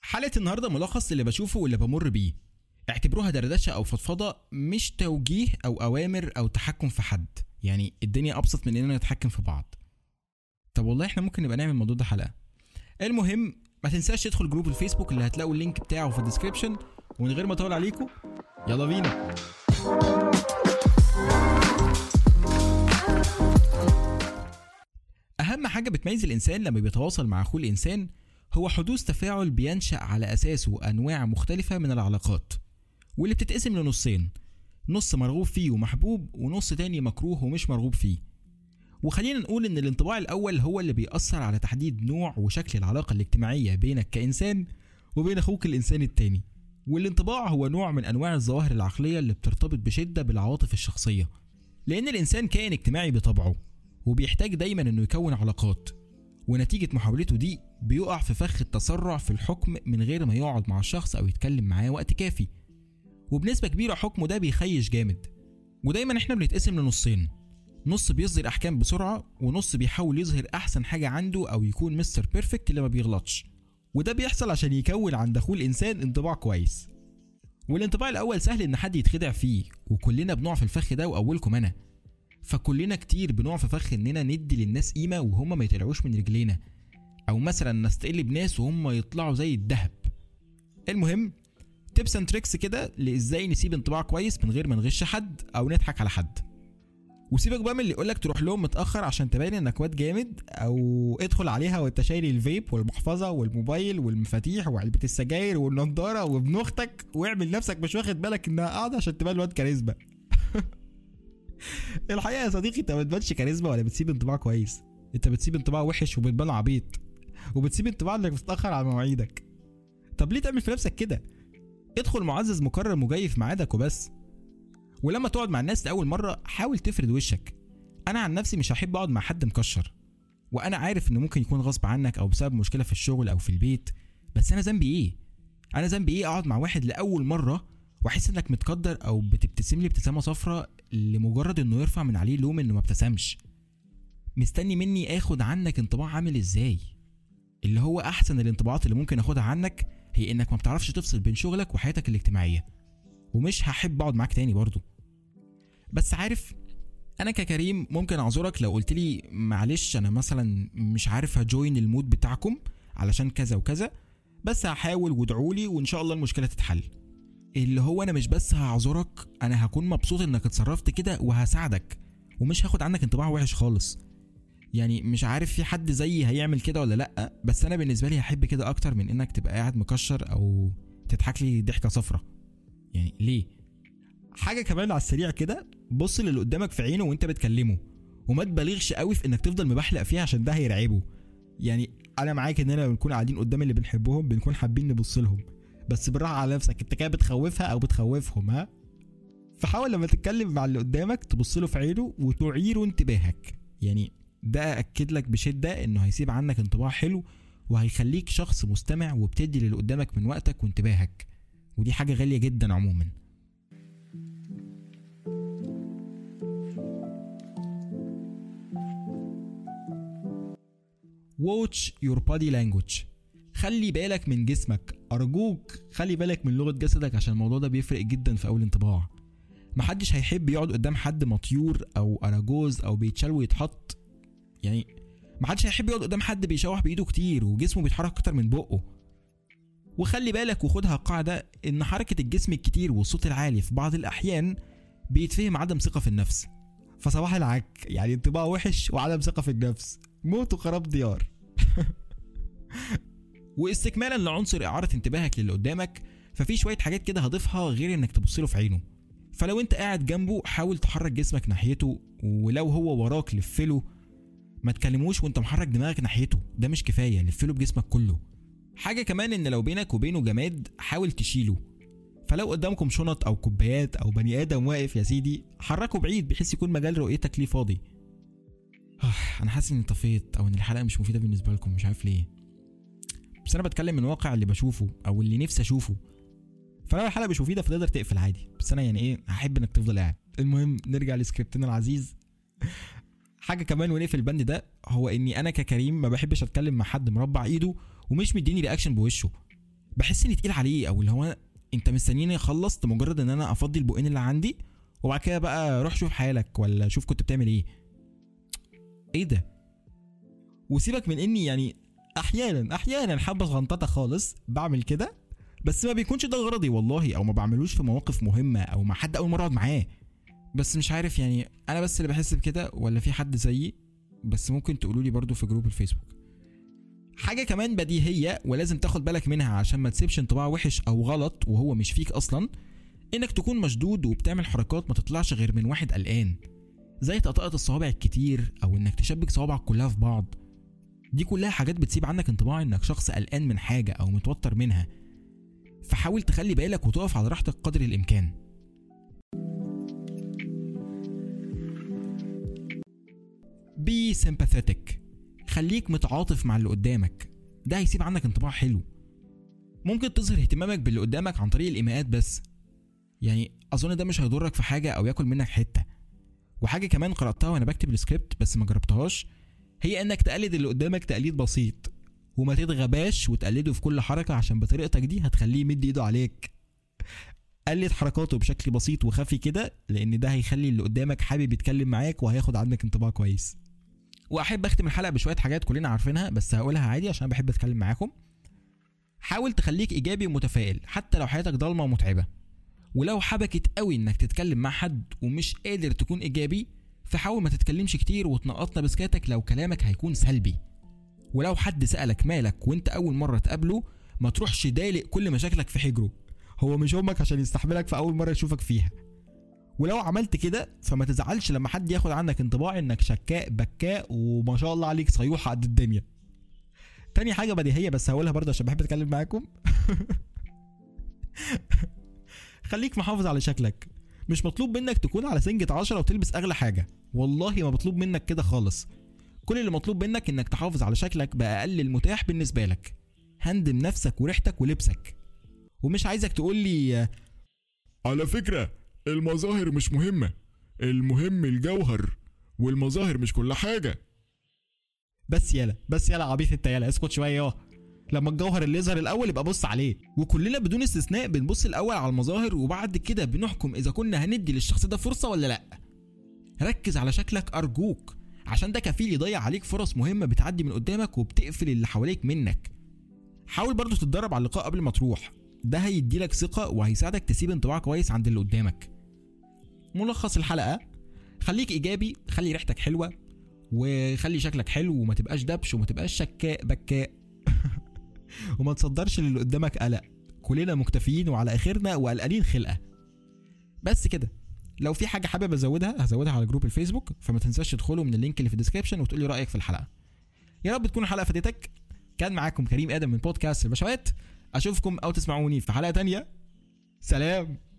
حلقه النهارده ملخص اللي بشوفه واللي بمر بيه اعتبروها دردشه او فضفضه مش توجيه او اوامر او تحكم في حد يعني الدنيا ابسط من اننا نتحكم في بعض طب والله احنا ممكن نبقى نعمل الموضوع ده حلقه المهم ما تنساش تدخل جروب الفيسبوك اللي هتلاقوا اللينك بتاعه في الديسكربشن ومن غير ما اطول عليكم يلا بينا اهم حاجه بتميز الانسان لما بيتواصل مع اخوه الانسان هو حدوث تفاعل بينشا على اساسه انواع مختلفه من العلاقات واللي بتتقسم لنصين نص مرغوب فيه ومحبوب ونص تاني مكروه ومش مرغوب فيه وخلينا نقول ان الانطباع الاول هو اللي بيأثر على تحديد نوع وشكل العلاقه الاجتماعيه بينك كانسان وبين اخوك الانسان التاني والانطباع هو نوع من انواع الظواهر العقليه اللي بترتبط بشده بالعواطف الشخصيه لان الانسان كائن اجتماعي بطبعه وبيحتاج دايما انه يكون علاقات ونتيجة محاولته دي بيقع في فخ التسرع في الحكم من غير ما يقعد مع الشخص أو يتكلم معاه وقت كافي وبنسبة كبيرة حكمه ده بيخيش جامد ودايما احنا بنتقسم لنصين نص بيصدر أحكام بسرعة ونص بيحاول يظهر أحسن حاجة عنده أو يكون مستر بيرفكت اللي ما بيغلطش وده بيحصل عشان يكون عند أخوه الإنسان انطباع كويس والانطباع الأول سهل إن حد يتخدع فيه وكلنا بنقع في الفخ ده وأولكم أنا فكلنا كتير بنقع في فخ اننا ندي للناس قيمه وهم ما يطلعوش من رجلينا او مثلا نستقل بناس وهم يطلعوا زي الذهب المهم تيبس اند تريكس كده لازاي نسيب انطباع كويس من غير ما نغش حد او نضحك على حد وسيبك بقى من اللي يقولك تروح لهم متاخر عشان تبين انك واد جامد او ادخل عليها وانت شايل الفيب والمحفظه والموبايل والمفاتيح وعلبه السجاير والنضاره وابن اختك واعمل نفسك مش واخد بالك انها قاعده عشان تبان الواد كاريزما الحقيقه يا صديقي انت ما بتبانش كاريزما ولا بتسيب انطباع كويس انت بتسيب انطباع وحش وبتبان عبيط وبتسيب انطباع انك بتتاخر على مواعيدك طب ليه تعمل في نفسك كده ادخل معزز مكرم وجاي في ميعادك وبس ولما تقعد مع الناس لاول مره حاول تفرد وشك انا عن نفسي مش هحب اقعد مع حد مكشر وانا عارف انه ممكن يكون غصب عنك او بسبب مشكله في الشغل او في البيت بس انا ذنبي ايه انا ذنبي ايه اقعد مع واحد لاول مره واحس انك متقدر او بتبتسم لي ابتسامه صفراء لمجرد انه يرفع من عليه لوم انه ما ابتسمش مستني مني اخد عنك انطباع عامل ازاي اللي هو احسن الانطباعات اللي ممكن اخدها عنك هي انك ما بتعرفش تفصل بين شغلك وحياتك الاجتماعيه ومش هحب اقعد معاك تاني برضو بس عارف انا ككريم ممكن اعذرك لو قلت لي معلش انا مثلا مش عارف هجوين المود بتاعكم علشان كذا وكذا بس هحاول وادعوا لي وان شاء الله المشكله تتحل اللي هو انا مش بس هعذرك انا هكون مبسوط انك اتصرفت كده وهساعدك ومش هاخد عنك انطباع وحش خالص يعني مش عارف في حد زيي هيعمل كده ولا لا بس انا بالنسبه لي هحب كده اكتر من انك تبقى قاعد مكشر او تضحك لي ضحكه صفرة يعني ليه حاجه كمان على السريع كده بص للي قدامك في عينه وانت بتكلمه وما تبالغش قوي في انك تفضل مبحلق فيه عشان ده هيرعبه يعني انا معاك اننا بنكون قاعدين قدام اللي بنحبهم بنكون حابين نبص لهم بس بالراحه على نفسك انت كده بتخوفها او بتخوفهم ها فحاول لما تتكلم مع اللي قدامك تبص له في عينه وتعيره انتباهك يعني ده اكد لك بشده انه هيسيب عنك انطباع حلو وهيخليك شخص مستمع وبتدي للي قدامك من وقتك وانتباهك ودي حاجه غاليه جدا عموما watch your body language خلي بالك من جسمك ارجوك خلي بالك من لغه جسدك عشان الموضوع ده بيفرق جدا في اول انطباع محدش هيحب يقعد قدام حد مطيور او اراجوز او بيتشال ويتحط يعني محدش هيحب يقعد قدام حد بيشوح بايده كتير وجسمه بيتحرك اكتر من بقه وخلي بالك وخدها قاعده ان حركه الجسم الكتير والصوت العالي في بعض الاحيان بيتفهم عدم ثقه في النفس فصباح العك يعني انطباع وحش وعدم ثقه في النفس موت وخراب ديار واستكمالا لعنصر اعاره انتباهك للي قدامك ففي شويه حاجات كده هضيفها غير انك تبص له في عينه فلو انت قاعد جنبه حاول تحرك جسمك ناحيته ولو هو وراك لفله ما تكلموش وانت محرك دماغك ناحيته ده مش كفايه لفله بجسمك كله حاجه كمان ان لو بينك وبينه جماد حاول تشيله فلو قدامكم شنط او كوبايات او بني ادم واقف يا سيدي حركه بعيد بحيث يكون مجال رؤيتك ليه فاضي انا حاسس اني طفيت او ان الحلقه مش مفيده بالنسبه لكم مش عارف ليه بس انا بتكلم من واقع اللي بشوفه او اللي نفسي اشوفه فلو الحلقه مش مفيده فتقدر تقفل عادي بس انا يعني ايه هحب انك تفضل قاعد المهم نرجع لسكريبتنا العزيز حاجه كمان ونقفل البند ده هو اني انا ككريم ما بحبش اتكلم مع حد مربع ايده ومش مديني رياكشن بوشه بحس اني تقيل عليه او اللي هو انت مستنيني اخلص لمجرد ان انا افضي البقين اللي عندي وبعد كده بقى روح شوف حالك ولا شوف كنت بتعمل ايه ايه ده وسيبك من اني يعني احيانا احيانا حبه غنططه خالص بعمل كده بس ما بيكونش ده غرضي والله او ما بعملوش في مواقف مهمه او مع حد اول مره اقعد معاه بس مش عارف يعني انا بس اللي بحس بكده ولا في حد زيي بس ممكن تقولوا لي برضو في جروب الفيسبوك حاجه كمان بديهيه ولازم تاخد بالك منها عشان ما تسيبش انطباع وحش او غلط وهو مش فيك اصلا انك تكون مشدود وبتعمل حركات ما تطلعش غير من واحد قلقان زي طقطقه الصوابع الكتير او انك تشبك صوابعك كلها في بعض دي كلها حاجات بتسيب عنك انطباع انك شخص قلقان من حاجه او متوتر منها فحاول تخلي بالك وتقف على راحتك قدر الامكان بي sympathetic خليك متعاطف مع اللي قدامك ده هيسيب عنك انطباع حلو ممكن تظهر اهتمامك باللي قدامك عن طريق الايماءات بس يعني اظن ده مش هيضرك في حاجه او ياكل منك حته وحاجه كمان قراتها وانا بكتب السكريبت بس ما جربتهاش هي انك تقلد اللي قدامك تقليد بسيط وما تتغباش وتقلده في كل حركه عشان بطريقتك دي هتخليه يمد ايده عليك قلد حركاته بشكل بسيط وخفي كده لان ده هيخلي اللي قدامك حابب يتكلم معاك وهياخد عنك انطباع كويس واحب اختم الحلقه بشويه حاجات كلنا عارفينها بس هقولها عادي عشان بحب اتكلم معاكم حاول تخليك ايجابي ومتفائل حتى لو حياتك ضلمه ومتعبه ولو حبكت قوي انك تتكلم مع حد ومش قادر تكون ايجابي فحاول ما تتكلمش كتير وتنقطنا بسكاتك لو كلامك هيكون سلبي ولو حد سألك مالك وانت أول مرة تقابله ما تروحش دالق كل مشاكلك في حجره هو مش امك عشان يستحملك في أول مرة يشوفك فيها ولو عملت كده فما تزعلش لما حد ياخد عنك انطباع انك شكاء بكاء وما شاء الله عليك صيوحة قد الدنيا تاني حاجة بديهية بس هقولها برضه عشان بحب اتكلم معاكم خليك محافظ على شكلك مش مطلوب منك تكون على سنجة عشرة وتلبس أغلى حاجة والله ما مطلوب منك كده خالص كل اللي مطلوب منك انك تحافظ على شكلك بأقل المتاح بالنسبة لك هندم نفسك وريحتك ولبسك ومش عايزك تقول لي على فكرة المظاهر مش مهمة المهم الجوهر والمظاهر مش كل حاجة بس يالا بس يالا عبيط انت يالا اسكت شويه ياه لما الجوهر اللي يظهر الاول يبقى بص عليه وكلنا بدون استثناء بنبص الاول على المظاهر وبعد كده بنحكم اذا كنا هندي للشخص ده فرصه ولا لا ركز على شكلك ارجوك عشان ده كفيل يضيع عليك فرص مهمه بتعدي من قدامك وبتقفل اللي حواليك منك حاول برضو تتدرب على اللقاء قبل ما تروح ده هيديلك ثقه وهيساعدك تسيب انطباع كويس عند اللي قدامك ملخص الحلقه خليك ايجابي خلي ريحتك حلوه وخلي شكلك حلو وما تبقاش دبش وما تبقاش شكاء بكاء وما تصدرش للي قدامك قلق كلنا مكتفيين وعلى اخرنا وقلقانين خلقه بس كده لو في حاجه حابب ازودها هزودها على جروب الفيسبوك فما تنساش تدخلوا من اللينك اللي في الديسكربشن وتقولي رايك في الحلقه يا رب تكون الحلقه فادتك كان معاكم كريم ادم من بودكاست البشوات اشوفكم او تسمعوني في حلقه تانية سلام